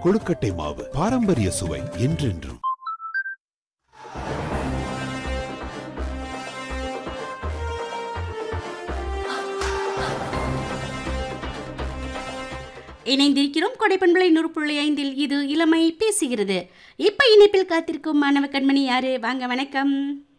கொழுக்கட்டை மாவு பாரம்பரிய சுவை என்றென்றும் இணைந்திருக்கிறோம் கொடைப்பண்பளை நூறு புள்ளி ஐந்தில் இது இளமை பேசுகிறது இப்ப இணைப்பில் காத்திருக்கும் மாணவ கண்மணி யாரு வாங்க வணக்கம்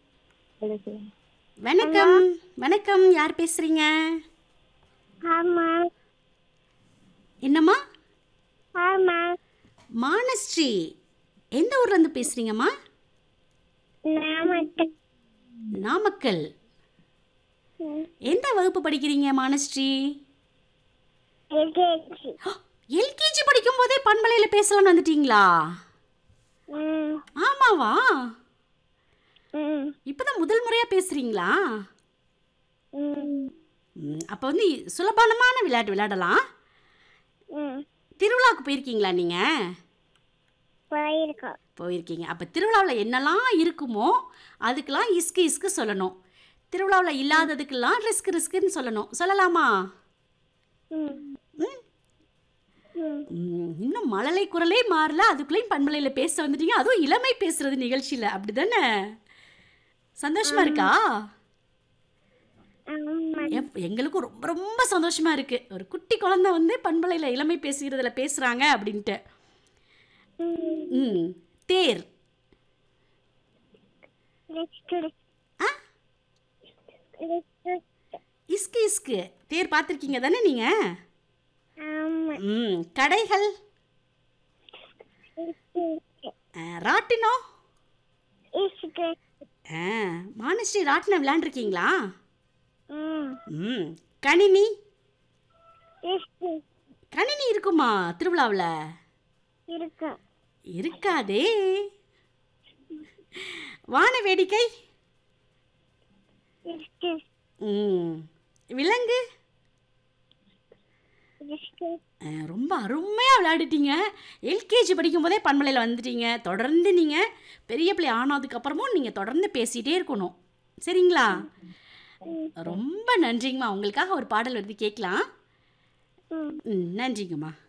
வணக்கம் வணக்கம் யார் பேசுறீங்க ஆமா என்னம்மா ஆமா மானஸ்ரீ எந்த ஊர்ல இருந்து பேசுறீங்கம்மா நாமக்கல் நாமக்கல் எந்த வகுப்பு படிக்கிறீங்க மானஸ்ரீ எல்கேஜி எல்கேஜி படிக்கும் போதே பண்பலையில பேசலாம்னு வந்துட்டீங்களா ம் ஆமாவா ம் இப்பதான் முதல் முறையா பேசுறீங்களா ம் ம், அப்ப வந்து சுலபமான விளையாட்டு விளையாடலாம் ம் திருவிழாவுக்கு போயிருக்கீங்களா நீங்க போயிருக்கோம் போயிருக்கீங்க அப்போ திருவிழாவில் என்னெல்லாம் இருக்குமோ அதுக்கெல்லாம் இஸ்கு இஸ்கு சொல்லணும் திருவிழாவில் இல்லாததுக்கெல்லாம் ரிஸ்க் ரிஸ்க்குன்னு சொல்லணும் சொல்லலாமா ம் ம்? ம் ம், இன்னும் மழலை குரலே மாறல அதுக்குள்ளேயும் பண்பலையில் பேச வந்துட்டீங்க அதுவும் இளமை பேசுறது நிகழ்ச்சியில் அப்படி தானே சந்தோஷமா இருக்கா ஆமா எப்- எங்களுக்கும் ரொம்ப ரொம்ப சந்தோஷமா இருக்கு ஒரு குட்டி குழந்தை வந்து பண்பலையில் இளமை பேசுகிறதுல பேசுகிறாங்க அப்படின்ட்டு ம் ம் தேர் நெக்ஸ்ட் ஆ நெக்ஸ்ட் இஸ்கு இஸ்கு தேர் பார்த்துருக்கீங்க தானே நீங்கள் ஆமா ம் கடைகள் ஆ, ராட்டினம் இஸ்கு ஆ மானஸ்ரீ ராட்டினம் விளையாண்டுருக்கீங்களா ம் ம் கணினி இஸ்கு கணினி இருக்குமா திருவிழாவில் இருக்கும் இருக்காதே வான வேடிக்கை இஸ்கு ம் விலங்கு இஸ்கு ஆ, ரொம்ப அருமையாக விளையாடிட்டீங்க எல்கேஜி படிக்கும் போதே பண்பலையில் வந்துட்டீங்க தொடர்ந்து நீங்கள் பெரிய பிள்ளை ஆனதுக்கப்புறமும் நீங்கள் தொடர்ந்து பேசிகிட்டே இருக்கணும் சரிங்களா ரொம்ப நன்றிங்கம்மா உங்களுக்காக ஒரு பாடல் வருது கேட்கலாம் ம் ம் நன்றிங்கம்மா